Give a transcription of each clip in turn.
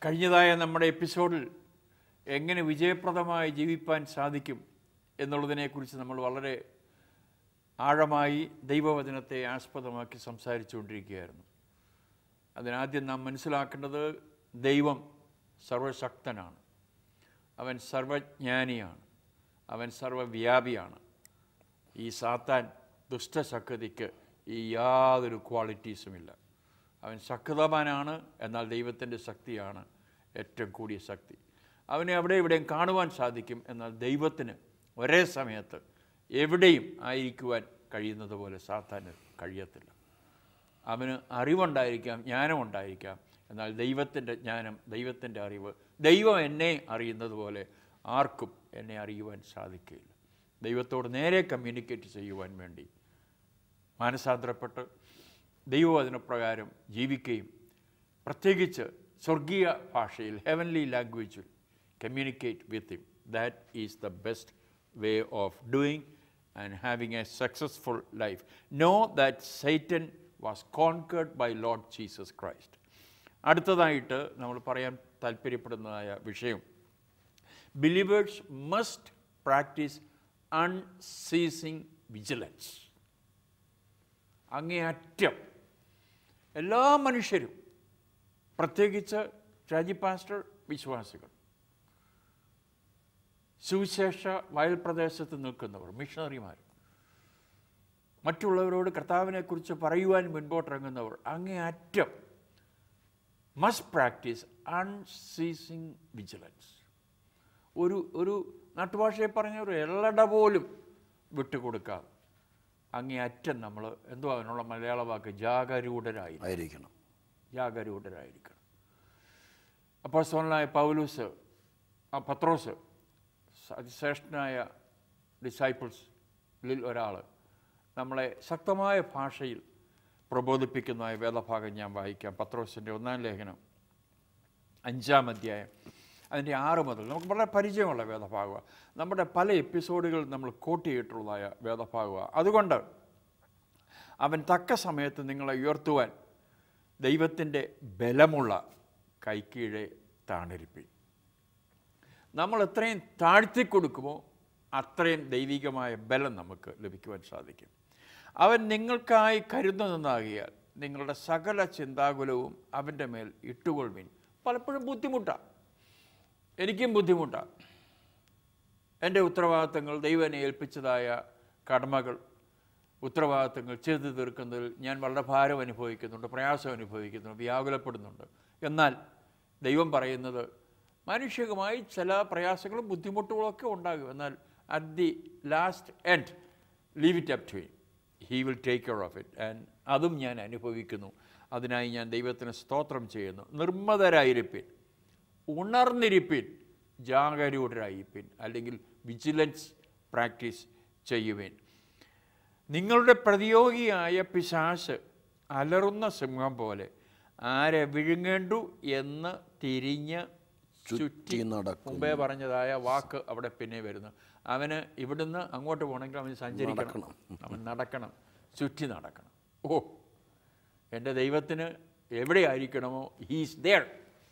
കഴിഞ്ഞതായ നമ്മുടെ എപ്പിസോഡിൽ എങ്ങനെ വിജയപ്രദമായി ജീവിപ്പാൻ സാധിക്കും എന്നുള്ളതിനെക്കുറിച്ച് നമ്മൾ വളരെ ആഴമായി ദൈവവചനത്തെ ആസ്പദമാക്കി സംസാരിച്ചുകൊണ്ടിരിക്കുകയായിരുന്നു അതിനാദ്യം നാം മനസ്സിലാക്കേണ്ടത് ദൈവം സർവശക്തനാണ് അവൻ സർവജ്ഞാനിയാണ് അവൻ സർവവ്യാപിയാണ് ഈ സാത്താൻ ദുഷ്ടശക്തിക്ക് ഈ യാതൊരു ക്വാളിറ്റീസുമില്ല അവൻ ശക്തവാനാണ് എന്നാൽ ദൈവത്തിൻ്റെ ശക്തിയാണ് ഏറ്റവും കൂടിയ ശക്തി അവനെ അവിടെ ഇവിടെയും കാണുവാൻ സാധിക്കും എന്നാൽ ദൈവത്തിന് ഒരേ സമയത്ത് എവിടെയും ആയിരിക്കുവാൻ കഴിയുന്നത് പോലെ സാത്താന് കഴിയത്തില്ല അവന് അറിവുണ്ടായിരിക്കാം ജ്ഞാനമുണ്ടായിരിക്കാം എന്നാൽ ദൈവത്തിൻ്റെ ജ്ഞാനം ദൈവത്തിൻ്റെ അറിവ് ദൈവം എന്നെ അറിയുന്നത് പോലെ ആർക്കും എന്നെ അറിയുവാൻ സാധിക്കില്ല ദൈവത്തോട് നേരെ കമ്മ്യൂണിക്കേറ്റ് ചെയ്യുവാൻ വേണ്ടി മാനസാന്തരപ്പെട്ട് ദൈവവചനപ്രകാരം ജീവിക്കുകയും പ്രത്യേകിച്ച് സ്വർഗീയ ഭാഷയിൽ ഹെവൻലി ലാംഗ്വേജിൽ communicate with him that is the best way of doing and having a successful life know that Satan was conquered by Lord Jesus Christ അടുത്തതായിട്ട് നമ്മൾ പറയാൻ താല്പര്യപ്പെടുന്നതായ വിഷയം believers must practise unceasing vigilance അങ്ങേയറ്റം എല്ലാ മനുഷ്യരും പ്രത്യേകിച്ച് ഷാജി പാസ്റ്റർ വിശ്വാസികൾ സുവിശേഷ വയൽ പ്രദേശത്ത് നിൽക്കുന്നവർ മിഷണറിമാർ മറ്റുള്ളവരോട് കർത്താവിനെക്കുറിച്ച് പറയുവാൻ മുൻപോട്ടിറങ്ങുന്നവർ അങ്ങേയറ്റം മസ്റ്റ് പ്രാക്ടീസ് അൺസീസിങ് വിജിലൻസ് ഒരു ഒരു നാട്ടുഭാഷയെ പറഞ്ഞ ഒരു എള്ളട പോലും വിട്ടുകൊടുക്കാതെ അങ്ങേയറ്റം നമ്മൾ എന്തോ അതിനുള്ള മലയാള വാക്ക് ജാഗരൂഢരായി ആയിരിക്കണം ജാഗരൂഢരായിരിക്കണം അപ്പോൾ സോണനായ പൗലൂസ് ആ പത്രോസ് അതിശ്രേഷ്ഠനായ ഡിസൈപ്പിൾസിൽ ഒരാൾ നമ്മളെ ശക്തമായ ഭാഷയിൽ പ്രബോധിപ്പിക്കുന്നതായ വേദഭാഗം ഞാൻ വായിക്കാം പത്രോസിൻ്റെ ഒന്നാം ലേഖനം അഞ്ചാം അധ്യായം അതിൻ്റെ ആറ് മുതൽ നമുക്ക് വളരെ പരിചയമുള്ള വേദഭാഗമാണ് നമ്മുടെ പല എപ്പിസോഡുകൾ നമ്മൾ കോട്ട് ചെയ്തിട്ടുള്ളതായ വേദഭാഗമാണ് അതുകൊണ്ട് അവൻ തക്ക സമയത്ത് നിങ്ങളെ ഉയർത്തുവാൻ ദൈവത്തിൻ്റെ ബലമുള്ള കൈക്കീഴെ താണിരിപ്പി നമ്മൾ എത്രയും താഴ്ത്തി കൊടുക്കുമോ അത്രയും ദൈവികമായ ബലം നമുക്ക് ലഭിക്കുവാൻ സാധിക്കും അവൻ നിങ്ങൾക്കായി കരുതുന്നതാകിയാൽ നിങ്ങളുടെ സകല ചിന്താകുലവും അവൻ്റെ മേൽ ഇട്ടുകൊള്ളുവിൻ പലപ്പോഴും ബുദ്ധിമുട്ടാണ് എനിക്കും ബുദ്ധിമുട്ടാണ് എൻ്റെ ഉത്തരവാദിത്തങ്ങൾ ദൈവം എന്നെ ഏൽപ്പിച്ചതായ കടമകൾ ഉത്തരവാദിത്തങ്ങൾ ചെയ്തു തീർക്കുന്നതിൽ ഞാൻ വളരെ ഭാരം അനുഭവിക്കുന്നുണ്ട് പ്രയാസം അനുഭവിക്കുന്നുണ്ട് വ്യാകുലപ്പെടുന്നുണ്ട് എന്നാൽ ദൈവം പറയുന്നത് മാനുഷികമായി ചില പ്രയാസങ്ങളും ബുദ്ധിമുട്ടുകളും ഒക്കെ ഉണ്ടാകും എന്നാൽ at the last end leave it up to him he will take care of it and അതും ഞാൻ അനുഭവിക്കുന്നു അതിനായി ഞാൻ ദൈവത്തിന് സ്തോത്രം ചെയ്യുന്നു നിർമ്മതരായിരിപ്പിൻ ഉണർന്നിരിപ്പിൻ ജാഗരൂഢരായിരിപ്പിൻ അല്ലെങ്കിൽ വിജിലൻസ് പ്രാക്ടീസ് ചെയ്യുവേൻ നിങ്ങളുടെ പ്രതിയോഗിയായ പിശാശ് അലറുന്ന സിംഹം പോലെ ആരെ വിഴുങ്ങേണ്ടു എന്ന് തിരിഞ്ഞ് ചുറ്റി നടക്കും മുമ്പേ പറഞ്ഞതായ വാക്ക് അവിടെ പിന്നെ വരുന്നു അവന് ഇവിടുന്ന് അങ്ങോട്ട് പോകണമെങ്കിൽ അവന് സഞ്ചരിക്കണം അവൻ നടക്കണം ചുറ്റി നടക്കണം ഓ എൻ്റെ ദൈവത്തിന് എവിടെയായിരിക്കണമോ ഹീസ് ദർ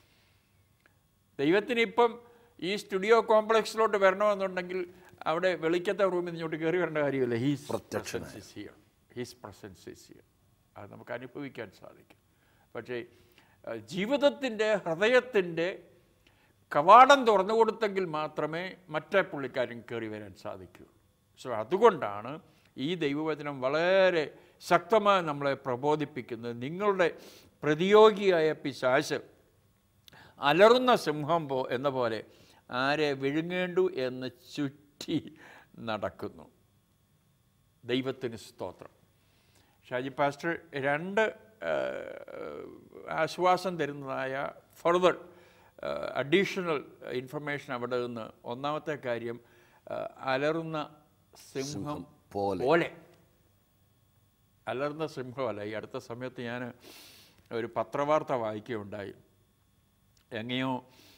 ദൈവത്തിന് ഇപ്പം ഈ സ്റ്റുഡിയോ കോംപ്ലക്സിലോട്ട് വരണമെന്നുണ്ടെങ്കിൽ അവിടെ വെളിക്കത്തെ റൂമിൽ നിന്ന് ഇങ്ങോട്ട് കയറി വരേണ്ട കാര്യമില്ല his presence is here his presence is here അത് നമുക്ക് അനുഭവിക്കാൻ സാധിക്കും പക്ഷേ ജീവിതത്തിൻ്റെ ഹൃദയത്തിൻ്റെ കവാടം തുറന്നു കൊടുത്തെങ്കിൽ മാത്രമേ മറ്റേ പുള്ളിക്കാരൻ കയറി വരാൻ സാധിക്കുകയുള്ളൂ സോ അതുകൊണ്ടാണ് ഈ ദൈവവചനം വളരെ ശക്തമായി നമ്മളെ പ്രബോധിപ്പിക്കുന്നത് നിങ്ങളുടെ പ്രതിയോഗിയായ പിശാശ് അലറുന്ന സിംഹം പോ എന്ന പോലെ ആരെ വിഴുങ്ങേണ്ടു എന്ന് ചുറ്റി നടക്കുന്നു ദൈവത്തിന് സ്തോത്രം ഷാജി പാസ്റ്റർ രണ്ട് ആ, ആശ്വാസം തരുന്നതായ ഫർദർ അഡീഷണൽ ഇൻഫർമേഷൻ അവിടെ നിന്ന് ഒന്നാമത്തെ കാര്യം ആ, അലറുന്ന സിംഹം പോലെ. പോലെ അലർന്ന സിംഹമല്ല ഈ അടുത്ത സമയത്ത് ഞാൻ ഒരു പത്രവാർത്ത വായിക്കുകയുണ്ടായി എങ്ങനെയോ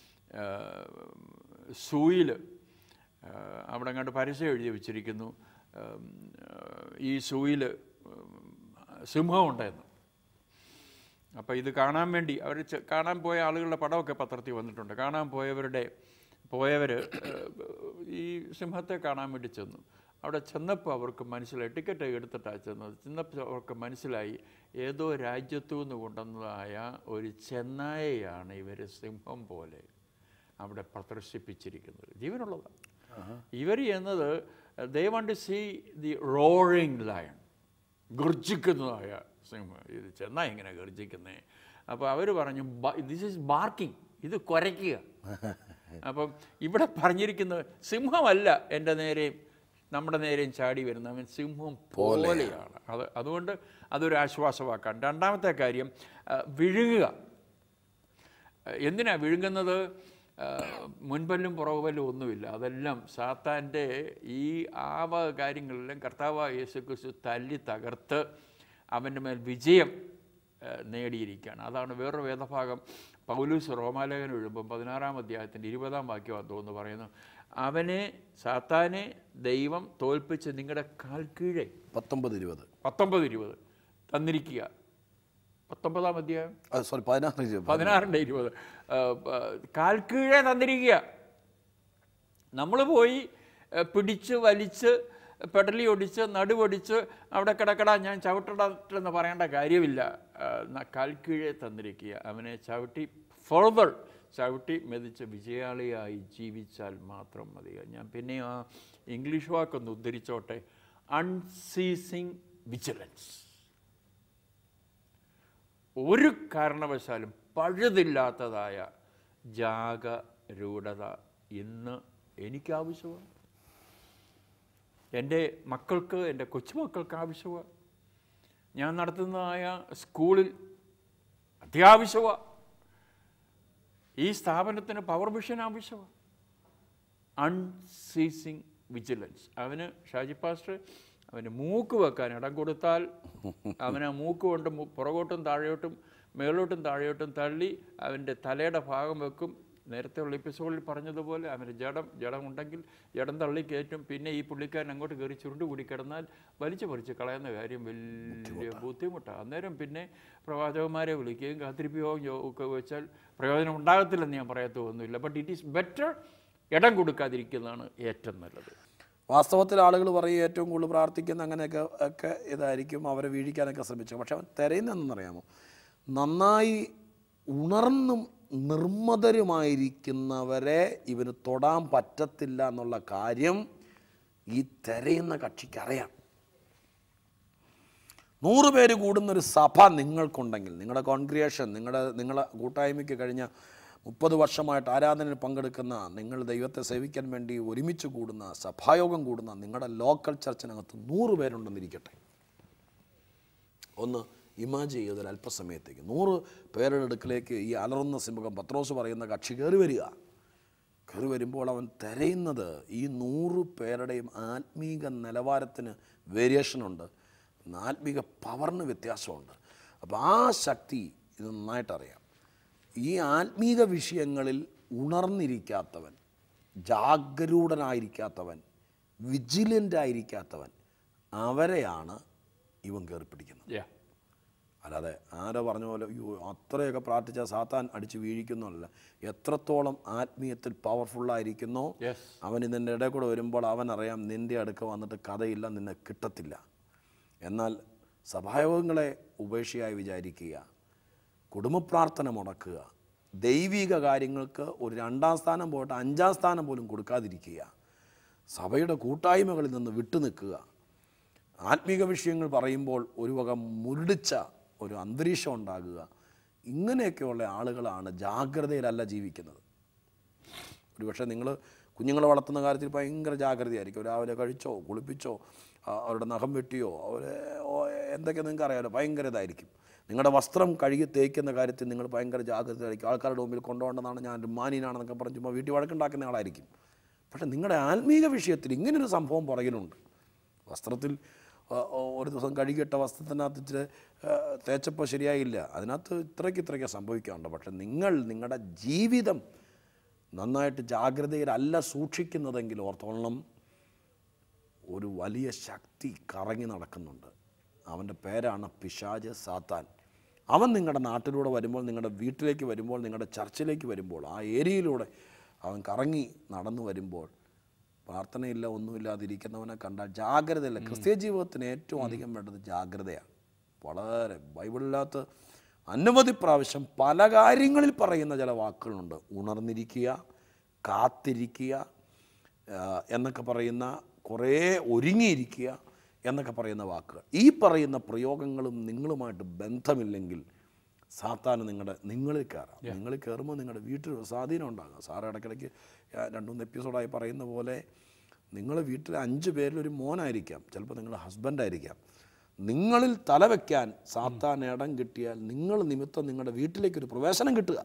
സൂയിൽ അവിടെ കണ്ട് പരസ്യം എഴുതി വെച്ചിരിക്കുന്നു ഉം, ഈ സൂയിൽ സിംഹം ഉണ്ടായിരുന്നു അപ്പോൾ ഇത് കാണാൻ വേണ്ടി അവർ കാണാൻ പോയ ആളുകളുടെ പടമൊക്കെ പത്രത്തിൽ വന്നിട്ടുണ്ട് കാണാൻ പോയവരുടെ പോയവർ ഈ സിംഹത്തെ കാണാൻ വേണ്ടി ചെന്നു അവിടെ ചെന്നപ്പോൾ അവർക്ക് മനസ്സിലായി ടിക്കറ്റ് എടുത്തിട്ടാണ് ചെന്നത് ചെന്നപ്പോൾ അവർക്ക് മനസ്സിലായി ഏതോ രാജ്യത്തു നിന്ന് കൊണ്ടുവന്നതായ ഒരു ചെന്നായയാണ് ഇവർ സിംഹം പോലെ അവിടെ പ്രദർശിപ്പിച്ചിരിക്കുന്നത് ജീവനുള്ളതാണ് ഇവർ എന്നത് they want to see the roaring lion ഗർജിക്കുന്നതായ സിംഹം ഇത് ചെന്നായി ഇങ്ങനെ ഗർജിക്കുന്നേ അപ്പോൾ അവർ പറഞ്ഞു ദിസ് ഈസ് ബാർക്കിംഗ് ഇത് കുരയ്ക്കുക അപ്പം ഇവിടെ പറഞ്ഞിരിക്കുന്നത് സിംഹമല്ല എൻ്റെ നേരെയും നമ്മുടെ നേരെയും ചാടി വരുന്ന അവൻ സിംഹം പോലെയാണ് അത് അതുകൊണ്ട് അതൊരു ആശ്വാസവാക്കാണ് രണ്ടാമത്തെ കാര്യം ആ, വിഴുങ്ങുക എന്തിനാ വിഴുങ്ങുന്നത് ആ, മുൻപല്ലും പുറകുപല്ലും ഒന്നുമില്ല അതെല്ലാം സാത്താൻ്റെ ഈ ആവ കാര്യങ്ങളെല്ലാം കർത്താവ് യേശു ക്രിസ്തു തല്ലി തകർത്ത് അവൻ്റെ മേൽ വിജയം ആ, നേടിയിരിക്കുകയാണ് അതാണ് വേറൊരു വേദഭാഗം പൗലൂസ് റോമാലേഖനം എഴുതുമ്പം പതിനാറാം അധ്യായത്തിൻ്റെ ഇരുപതാം വാക്യം തോന്നുന്നു പറയുന്നു അവനെ സാത്താനെ ദൈവം തോൽപ്പിച്ച് നിങ്ങളുടെ കാൽ കീഴെ പത്തൊമ്പത് ഇരുപത് പത്തൊമ്പത് ഇരുപത് തന്നിരിക്കുക പത്തൊമ്പതാം അധ്യായം സോറി പതിനാറ് ഇരുപത് പതിനാറിൻ്റെ ഇരുപത് ആ, ആ, കാൽ കീഴേ തന്നിരിക്കുക നമ്മൾ പോയി ആ, പിടിച്ച് വലിച്ച് പെടലി ഒടിച്ച് നടുവൊടിച്ച് അവിടെ കിടക്കട ഞാൻ ചവിട്ടടെന്ന് പറയേണ്ട കാര്യമില്ല ആ, ന- കാൽ കീഴേ തന്നിരിക്കുക അവനെ ചവിട്ടി ഫർദർ ചവിട്ടി മെതിച്ച് വിജയാളിയായി ജീവിച്ചാൽ മാത്രം മതി ഞാൻ പിന്നെ ആ ഇംഗ്ലീഷ് വാക്കൊന്ന് ഉദ്ധരിച്ചോട്ടെ അൺസീസിങ് വിജിലൻസ് ഒരു കാരണവശാലും പഴുതില്ലാത്തതായ ജാഗരൂഢത ഇന്ന് എനിക്ക് ആവശ്യമാണ് എൻ്റെ മക്കൾക്ക് എൻ്റെ കൊച്ചുമക്കൾക്ക് ആവശ്യമാണ് ഞാൻ നടത്തുന്നതായ സ്കൂളിൽ അത്യാവശ്യമാണ് ഈ സ്ഥാപനത്തിന് പവർ മിഷൻ ആവശ്യമാണ് അൺസീസിങ് വിജിലൻസ് അവന് ഷാജി പാസ്റ്റർ അവന് മൂക്ക് വെക്കാൻ ഇടം കൊടുത്താൽ അവന് ആ മൂക്ക് കൊണ്ട് മു- പുറകോട്ടും താഴോട്ടും മേളോട്ടും താഴോട്ടും തള്ളി അവൻ്റെ തലയുടെ ഭാഗം വെക്കും നേരത്തെ ഉള്ള എപ്പിസോഡിൽ പറഞ്ഞതുപോലെ അവന് ജഡം ജഡമുണ്ടെങ്കിൽ ജഡം തള്ളി കയറ്റും പിന്നെ ഈ പുള്ളിക്കാരൻ അങ്ങോട്ട് കയറി ചുരുണ്ട് കൂടി കിടന്നാൽ വലിച്ചു പറിച്ച് കളയുന്ന കാര്യം വലിയ ബുദ്ധിമുട്ടാണ് അന്നേരം പിന്നെ പ്രവാചകന്മാരെ വിളിക്കുകയും കാത്തിരിപ്പിക്കുകയും ഒക്കെ വെച്ചാൽ പ്രയോജനം ഉണ്ടാകത്തില്ലെന്ന് ഞാൻ പറയത്തൊന്നുമില്ല ബട്ട് ഇറ്റ് ഈസ് ബെറ്റർ ഇടം കൊടുക്കാതിരിക്കുന്നതാണ് ഏറ്റവും നല്ലത് വാസ്തവത്തിൽ ആളുകൾ പറയും ഏറ്റവും കൂടുതൽ പ്രാർത്ഥിക്കുന്ന അങ്ങനെയൊക്കെ ഒക്കെ ഇതായിരിക്കും അവരെ വീഴിക്കാനൊക്കെ ശ്രമിച്ചു പക്ഷെ അവൻ തിരയുന്നതെന്നറിയാമോ നന്നായി ഉണർന്നും നിർമ്മതരുമായിരിക്കുന്നവരെ ഇവന് തൊടാൻ പറ്റത്തില്ല എന്നുള്ള കാര്യം ഈ തിരയുന്ന കക്ഷിക്ക് അറിയാം നൂറ് പേര് കൂടുന്നൊരു സഭ നിങ്ങൾക്കുണ്ടെങ്കിൽ നിങ്ങളുടെ കോൺഗ്രിയേഷൻ നിങ്ങളുടെ നിങ്ങളുടെ കൂട്ടായ്മയ്ക്ക് കഴിഞ്ഞ മുപ്പത് വർഷമായിട്ട് ആരാധനയിൽ പങ്കെടുക്കുന്ന നിങ്ങൾ ദൈവത്തെ സേവിക്കാൻ വേണ്ടി ഒരുമിച്ച് കൂടുന്ന സഭായോഗം കൂടുന്ന നിങ്ങളുടെ ലോക്കൽ ചർച്ചിനകത്ത് നൂറ് പേരുണ്ടെന്നിരിക്കട്ടെ ഒന്ന് ഇമാജ് ചെയ്തൊരു അല്പസമയത്തേക്ക് നൂറ് പേരുടെ അടുക്കിലേക്ക് ഈ അലറുന്ന സിംഹം പത്രോസ് പറയുന്ന കക്ഷി കയറി വരിക കയറി വരുമ്പോൾ അവൻ തിരയുന്നത് ഈ നൂറ് പേരുടെയും ആത്മീക നിലവാരത്തിന് വേരിയേഷനുണ്ട് ആത്മീക പവറിന് വ്യത്യാസമുണ്ട് അപ്പോൾ ആ ശക്തി ഇത് നന്നായിട്ടറിയാം ഈ ആത്മീക വിഷയങ്ങളിൽ ഉണർന്നിരിക്കാത്തവൻ ജാഗരൂഢനായിരിക്കാത്തവൻ വിജിലൻ്റ് ആയിരിക്കാത്തവൻ അവരെയാണ് ഇവൻ കയറി പിടിക്കുന്നത് Yeah. അല്ലാതെ ആരോ പറഞ്ഞ പോലെ അയ്യോ അത്രയൊക്കെ പ്രാർത്ഥിച്ചാൽ സാത്താൻ അടിച്ച് വീഴിക്കുന്നതല്ല എത്രത്തോളം ആത്മീയത്തിൽ പവർഫുള്ളായിരിക്കുന്നോ Yes. അവൻ ഇതിൻ്റെ ഇടയിൽ കൂടെ വരുമ്പോൾ അവൻ അറിയാം നിൻ്റെ അടുക്ക വന്നിട്ട് കഥയില്ല നിന്നെ കിട്ടത്തില്ല എന്നാൽ സഭായോഗങ്ങളെ ഉപേക്ഷയായി വിചാരിക്കുക കുടുംബപ്രാർത്ഥന മുടക്കുക ദൈവിക കാര്യങ്ങൾക്ക് ഒരു രണ്ടാം സ്ഥാനം പോയിട്ട് അഞ്ചാം സ്ഥാനം പോലും കൊടുക്കാതിരിക്കുക സഭയുടെ കൂട്ടായ്മകളിൽ നിന്ന് വിട്ടുനിൽക്കുക ആത്മീക വിഷയങ്ങൾ പറയുമ്പോൾ ഒരു വക മുരടിച്ച ഒരു അന്തരീക്ഷം ഉണ്ടാകുക ഇങ്ങനെയൊക്കെയുള്ള ആളുകളാണ് ജാഗ്രതയിലല്ല ജീവിക്കുന്നത് ഒരുപക്ഷെ നിങ്ങൾ കുഞ്ഞുങ്ങളെ വളർത്തുന്ന കാര്യത്തിൽ ഭയങ്കര ജാഗ്രതയായിരിക്കും രാവിലെ കഴിച്ചോ കുളിപ്പിച്ചോ ആ, അവരുടെ നഖം വെട്ടിയോ അവരെ ഓ, എന്തൊക്കെ നിങ്ങൾക്ക് അറിയാമല്ലോ ഭയങ്കര ഇതായിരിക്കും നിങ്ങളുടെ വസ്ത്രം കഴുകി തേക്കുന്ന കാര്യത്തിൽ നിങ്ങൾ ഭയങ്കര ജാഗ്രതയായിരിക്കും ആൾക്കാരുടെ മുമ്പിൽ കൊണ്ടുപോകേണ്ടതാണ് ഞാൻ ഒരു മാന്യനാണെന്നൊക്കെ പറഞ്ഞ് ചുമ്മാ വീട്ടിൽ വഴക്കുണ്ടാക്കുന്ന ആളായിരിക്കും പക്ഷേ നിങ്ങളുടെ ആത്മീക വിഷയത്തിൽ ഇങ്ങനൊരു സംഭവം പുറകിലുണ്ട് വസ്ത്രത്തിൽ ആ, ഓ, ഒരു ദിവസം കഴുകിയിട്ട വസ്ത്രത്തിനകത്ത് ഇച്ചിരി ആ, തേച്ചപ്പോൾ ശരിയായില്ല അതിനകത്ത് ഇത്രയ്ക്ക് ഇത്രയ്ക്ക് സംഭവിക്കാറുണ്ട് പക്ഷെ നിങ്ങൾ നിങ്ങളുടെ ജീവിതം നന്നായിട്ട് ജാഗ്രതയിലല്ല സൂക്ഷിക്കുന്നതെങ്കിൽ ഓർത്തോളം ഒരു വലിയ ശക്തി കറങ്ങി നടക്കുന്നുണ്ട് അവൻ്റെ പേരാണ് പിശാജ് സാത്താൻ അവൻ നിങ്ങളുടെ നാട്ടിലൂടെ വരുമ്പോൾ നിങ്ങളുടെ വീട്ടിലേക്ക് വരുമ്പോൾ നിങ്ങളുടെ ചർച്ചിലേക്ക് വരുമ്പോൾ ആ ഏരിയയിലൂടെ അവൻ കറങ്ങി നടന്നു വരുമ്പോൾ പ്രാർത്ഥനയില്ല ഒന്നുമില്ലാതിരിക്കുന്നവനെ കണ്ടാൽ ജാഗ്രതയില്ല ക്രിസ്ത്യ ജീവിതത്തിന് ഏറ്റവും അധികം വേണ്ടത് ജാഗ്രതയാണ് വളരെ ബൈബിളിനകത്ത് അനവധി പ്രാവശ്യം പല കാര്യങ്ങളിൽ പറയുന്ന ചില വാക്കുകളുണ്ട് ഉണർന്നിരിക്കുക കാത്തിരിക്കുക ആ, എന്നൊക്കെ പറയുന്ന കുറേ ഒരുങ്ങിയിരിക്കുക എന്നൊക്കെ പറയുന്ന വാക്കുകൾ ഈ പറയുന്ന പ്രയോഗങ്ങളും നിങ്ങളുമായിട്ട് ബന്ധമില്ലെങ്കിൽ സാത്താന് നിങ്ങളുടെ നിങ്ങളിൽ കയറാം നിങ്ങളിൽ കയറുമ്പോൾ നിങ്ങളുടെ വീട്ടിൽ ഒരു സ്വാധീനം ഉണ്ടാകാം സാറ് ഇടയ്ക്കിടയ്ക്ക് ഞാൻ രണ്ട് മൂന്ന് എപ്പിസോഡായി പറയുന്ന പോലെ നിങ്ങൾ വീട്ടിൽ അഞ്ച് പേരിൽ ഒരു മോനായിരിക്കാം ചിലപ്പോൾ നിങ്ങളുടെ ഹസ്ബൻഡായിരിക്കാം നിങ്ങളിൽ തല വയ്ക്കാൻ സാത്താൻ ഇടം കിട്ടിയാൽ നിങ്ങൾ നിമിത്തം നിങ്ങളുടെ വീട്ടിലേക്കൊരു പ്രവേശനം കിട്ടുക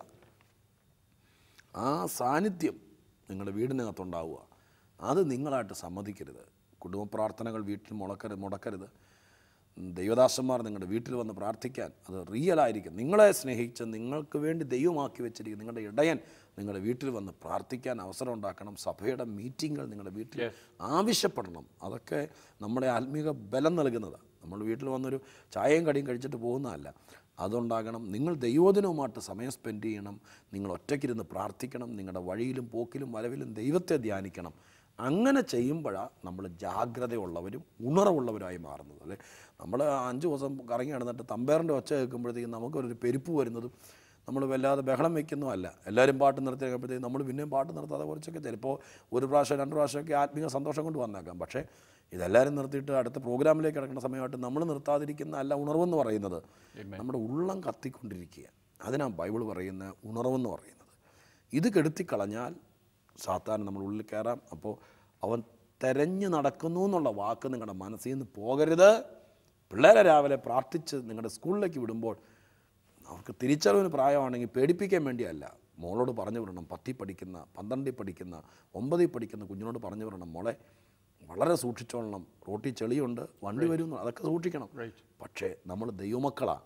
ആ സാന്നിധ്യം നിങ്ങളുടെ വീടിനകത്തുണ്ടാവുക അത് നിങ്ങളായിട്ട് സമ്മതിക്കരുത് കുടുംബ പ്രാർത്ഥനകൾ വീട്ടിൽ മുടക്കരുത് മുടക്കരുത് ദൈവദാസന്മാർ നിങ്ങളുടെ വീട്ടിൽ വന്ന് പ്രാർത്ഥിക്കാൻ അത് റിയലായിരിക്കും നിങ്ങളെ സ്നേഹിച്ച് നിങ്ങൾക്ക് വേണ്ടി ദൈവമാക്കി വെച്ചിരിക്കും നിങ്ങളുടെ ഇടയൻ നിങ്ങളുടെ വീട്ടിൽ വന്ന് പ്രാർത്ഥിക്കാൻ അവസരം ഉണ്ടാക്കണം സഭയുടെ മീറ്റിങ്ങുകൾ നിങ്ങളുടെ വീട്ടിൽ ആവശ്യപ്പെടണം അതൊക്കെ നമ്മുടെ ആത്മീക ബലം നൽകുന്നതാണ് നമ്മൾ വീട്ടിൽ വന്നൊരു ചായയും കടിയും കഴിച്ചിട്ട് പോകുന്നതല്ല അതുണ്ടാകണം നിങ്ങൾ ദൈവദിനവുമായിട്ട് സമയം സ്പെൻഡ് ചെയ്യണം നിങ്ങൾ ഒറ്റയ്ക്കിരുന്ന് പ്രാർത്ഥിക്കണം നിങ്ങളുടെ വഴിയിലും പോക്കിലും വരവിലും ദൈവത്തെ ധ്യാനിക്കണം അങ്ങനെ ചെയ്യുമ്പോഴാണ് നമ്മൾ ജാഗ്രതയുള്ളവരും ഉണർവുള്ളവരായി മാറുന്നത് അല്ലേ നമ്മൾ അഞ്ച് ദിവസം കറങ്ങി നടന്നിട്ട് തമ്പേറിൻ്റെ ഒച്ച കേൾക്കുമ്പോഴത്തേക്കും നമുക്കൊരു പെരുപ്പ് വരുന്നതും നമ്മൾ വല്ലാതെ ബഹളം വയ്ക്കുന്നതും അല്ല എല്ലാവരും പാട്ട് നിർത്തി കഴിയുമ്പോഴത്തേക്കും നമ്മൾ പിന്നെയും പാട്ട് നിർത്താതെ കുറച്ചൊക്കെ ചിലപ്പോൾ ഒരു പ്രാവശ്യം രണ്ട് പ്രാവശ്യമൊക്കെ ആത്മീയ സന്തോഷം കൊണ്ട് വന്നേക്കാം പക്ഷേ ഇതെല്ലാവരും നിർത്തിയിട്ട് അടുത്ത പ്രോഗ്രാമിലേക്ക് കിടക്കുന്ന സമയമായിട്ട് നമ്മൾ നിർത്താതിരിക്കുന്ന അല്ല ഉണർവെന്ന് പറയുന്നത് നമ്മുടെ ഉള്ളം കത്തിക്കൊണ്ടിരിക്കുക അതിനാണ് ബൈബിൾ പറയുന്ന ഉണർവെന്ന് പറയുന്നത് ഇത് കെടുത്തിക്കളഞ്ഞാൽ സാത്താൻ നമ്മൾ ഉള്ളിൽ കയറാം അപ്പോൾ അവൻ തെരഞ്ഞു നടക്കുന്നു എന്നുള്ള വാക്ക് നിങ്ങളുടെ മനസ്സിൽ നിന്ന് പോകരുത് പിള്ളേരെ രാവിലെ പ്രാർത്ഥിച്ച് നിങ്ങളുടെ സ്കൂളിലേക്ക് വിടുമ്പോൾ അവർക്ക് തിരിച്ചറിവിന് പ്രായമാണെങ്കിൽ പേടിപ്പിക്കാൻ വേണ്ടിയല്ല മോളോട് പറഞ്ഞു വിടണം പത്തി പഠിക്കുന്ന പന്ത്രണ്ടിൽ പഠിക്കുന്ന ഒമ്പതിൽ പഠിക്കുന്ന കുഞ്ഞിനോട് പറഞ്ഞു വിടണം മോളെ വളരെ സൂക്ഷിച്ചോളണം റോട്ടിൽ ചെളിയുണ്ട് വണ്ടി വരും അതൊക്കെ സൂക്ഷിക്കണം Right. പക്ഷേ നമ്മൾ ദൈവമക്കളാ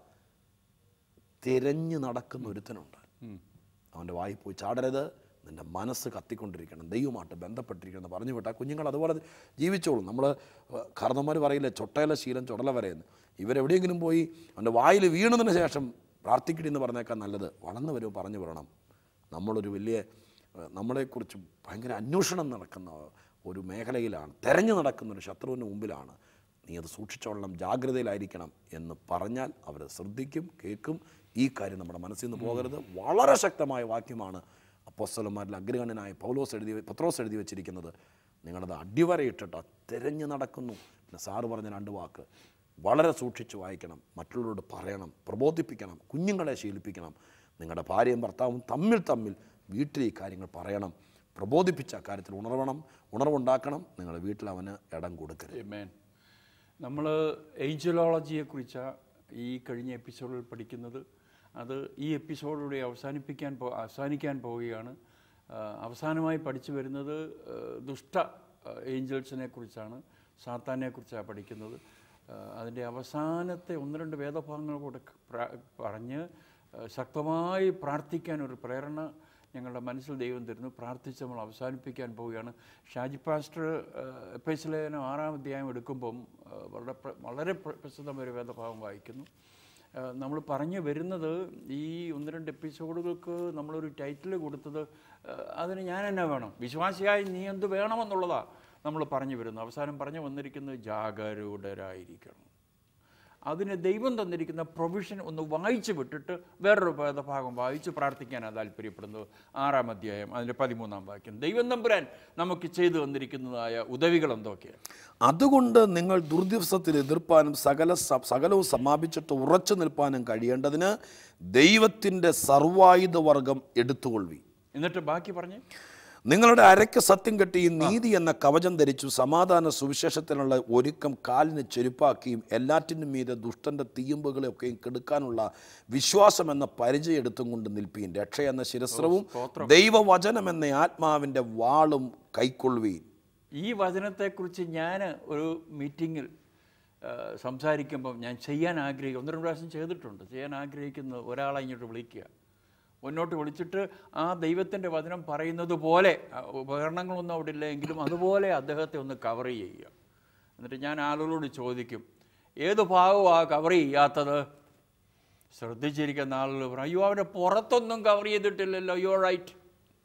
തിരഞ്ഞു നടക്കുന്ന ഒരുത്തനുണ്ട് അവൻ്റെ വായി പോയി ചാടരുത് നിൻ്റെ മനസ്സ് കത്തിക്കൊണ്ടിരിക്കണം ദൈവമായിട്ട് ബന്ധപ്പെട്ടിരിക്കണം എന്ന് പറഞ്ഞു വിട്ടാൽ കുഞ്ഞുങ്ങൾ അതുപോലെ ജീവിച്ചോളും നമ്മൾ കാരണന്മാർ പറയില്ലേ ചൊട്ടയിലെ ശീലം ചുടല വരെയെന്ന് ഇവരെവിടെയെങ്കിലും പോയി അവൻ്റെ വായിൽ വീണതിന് ശേഷം പ്രാർത്ഥിക്കടി എന്ന് പറഞ്ഞേക്കാൻ നല്ലത് വളർന്നു വരുമ്പോൾ പറഞ്ഞു വിടണം നമ്മളൊരു വലിയ ഏഹ്, നമ്മളെക്കുറിച്ച് ഭയങ്കര അന്വേഷണം നടക്കുന്ന ഒരു മേഖലയിലാണ് തെരഞ്ഞു നടക്കുന്ന ഒരു ശത്രുവിന് മുമ്പിലാണ് നീ അത് സൂക്ഷിച്ചോളണം ജാഗ്രതയിലായിരിക്കണം എന്ന് പറഞ്ഞാൽ അവർ ശ്രദ്ധിക്കും കേൾക്കും ഈ കാര്യം നമ്മുടെ മനസ്സിൽ നിന്ന് പോകരുത് വളരെ ശക്തമായ വാക്യമാണ് അപ്പോസ്തലന്മാരിൽ അഗ്രഗണ്യനായ പൗലോസ് എഴുതി പത്രോസ് എഴുതി വെച്ചിരിക്കുന്നത് നിങ്ങളത് അടിവരയിട്ടിട്ട് തിരഞ്ഞു നടക്കുന്നു പിന്നെ സാറ് പറഞ്ഞ രണ്ട് വാക്ക് വളരെ സൂക്ഷിച്ച് വായിക്കണം മറ്റുള്ളവരോട് പറയണം പ്രബോധിപ്പിക്കണം കുഞ്ഞുങ്ങളെ ശീലിപ്പിക്കണം നിങ്ങളുടെ ഭാര്യയും ഭർത്താവും തമ്മിൽ തമ്മിൽ വീട്ടിൽ ഈ കാര്യങ്ങൾ പറയണം പ്രബോധിപ്പിച്ച കാര്യത്തിൽ ഉണർവണം ഉണർവുണ്ടാക്കണം നിങ്ങളുടെ വീട്ടിൽ അവന് ഇടം കൊടുക്കരുത് Amen. നമ്മൾ ഏഞ്ചലോളജിയെക്കുറിച്ചാണ് ഈ കഴിഞ്ഞ എപ്പിസോഡിൽ പഠിക്കുന്നത് അത് ഈ എപ്പിസോഡിലൂടെ അവസാനിപ്പിക്കാൻ പോ അവസാനിക്കാൻ പോവുകയാണ് ആ, അവസാനമായി പഠിച്ചു വരുന്നത് ആ, ദുഷ്ട ഏഞ്ചൽസിനെ കുറിച്ചാണ് സാത്താനെ കുറിച്ചാണ് പഠിക്കുന്നത് ആ, അതിൻ്റെ അവസാനത്തെ ഒന്ന് രണ്ട് വേദഭാഗങ്ങൾ കൂടെ പ്ര- പറഞ്ഞ് ആ, ശക്തമായി പ്രാർത്ഥിക്കാൻ ഒരു പ്രേരണ ഞങ്ങളുടെ മനസ്സിൽ ദൈവം തരുന്നു പ്രാർത്ഥിച്ച് നമ്മൾ അവസാനിപ്പിക്കാൻ പോവുകയാണ് ഷാജി പാസ്റ്റർ എപ്പൈസലേനം ആറാം അധ്യായം എടുക്കുമ്പം ആ, വളരെ പ്ര- വളരെ പ്ര- പ്രസിദ്ധമായ ഒരു വേദഭാഗം വായിക്കുന്നു നമ്മൾ പറഞ്ഞു വരുന്നത് ഈ ഒന്ന് രണ്ട് എപ്പിസോഡുകൾക്ക് നമ്മളൊരു ടൈറ്റിൽ കൊടുത്തത് ആ, അതിന് ഞാൻ എന്നാ വേണം വിശ്വാസിയായി നീ എന്ത് വേണമെന്നുള്ളതാണ് നമ്മൾ പറഞ്ഞു വരുന്നത് അവസാനം പറഞ്ഞു വന്നിരിക്കുന്നത് ജാഗരൂഢരായിരിക്കണം അതിന് ദൈവം തന്നിരിക്കുന്ന പ്രൊവിഷൻ ഒന്ന് വായിച്ചു വിട്ടിട്ട് വേറൊരു വേദഭാഗം വായിച്ച് പ്രാർത്ഥിക്കാനാണ് താല്പര്യപ്പെടുന്നത് ആറാം അധ്യായം അതിൻ്റെ പതിമൂന്നാം വാക്യം ദൈവം തമ്പുരാൻ നമുക്ക് ചെയ്തു തന്നിരിക്കുന്നതായ ഉദവികൾ എന്തൊക്കെയാണ് അതുകൊണ്ട് നിങ്ങൾ ദുർദിവസത്തിൽ എതിർപ്പാനും സകല സ- സകലവും സമാപിച്ചിട്ട് ഉറച്ചു നിൽപ്പാനും കഴിയേണ്ടതിന് ദൈവത്തിൻ്റെ സർവായുധ വർഗം എടുത്തുകൊള്ളി എന്നിട്ട് ബാക്കി പറഞ്ഞ് നിങ്ങളുടെ അരയ്ക്ക് സത്യം കെട്ടിയും നീതി എന്ന കവചം ധരിച്ചു സമാധാന സുവിശേഷത്തിനുള്ള ഒരുക്കം കാലിന് ചെരുപ്പാക്കിയും എല്ലാറ്റിനും മീതെ ദുഷ്ടന്റെ തീയുമ്പുകളെയൊക്കെയും കെടുക്കാനുള്ള വിശ്വാസം എന്ന പരിചയം എടുത്തും കൊണ്ട് നിൽപ്പീൻ രക്ഷ എന്ന ശിരസ്ത്രവും ദൈവവചനം എന്ന ആത്മാവിൻ്റെ വാളും കൈക്കൊള്ളുവീൻ ഈ വചനത്തെക്കുറിച്ച് ഞാൻ ഒരു മീറ്റിങ്ങിൽ സംസാരിക്കുമ്പം ഞാൻ ചെയ്യാൻ ആഗ്രഹിക്കുക ഒന്ന് രണ്ട് പ്രാവശ്യം ചെയ്തിട്ടുണ്ട് ചെയ്യാൻ ആഗ്രഹിക്കുന്ന ഒരാളെ ഇങ്ങോട്ട് വിളിക്കുക മുന്നോട്ട് വിളിച്ചിട്ട് ആ ദൈവത്തിൻ്റെ വചനം പറയുന്നത് പോലെ ആ, ഉപകരണങ്ങളൊന്നും അവിടെ ഇല്ല എങ്കിലും അതുപോലെ അദ്ദേഹത്തെ ഒന്ന് കവർ ചെയ്യുക എന്നിട്ട് ഞാൻ ആളുകളോട് ചോദിക്കും ഏത് ഭാഗമാണ് കവർ ചെയ്യാത്തത് ശ്രദ്ധിച്ചിരിക്കുന്ന ആളുകൾ പറയും അയ്യോ അവൻ്റെ പുറത്തൊന്നും കവർ ചെയ്തിട്ടില്ലല്ലോ യോ റൈറ്റ്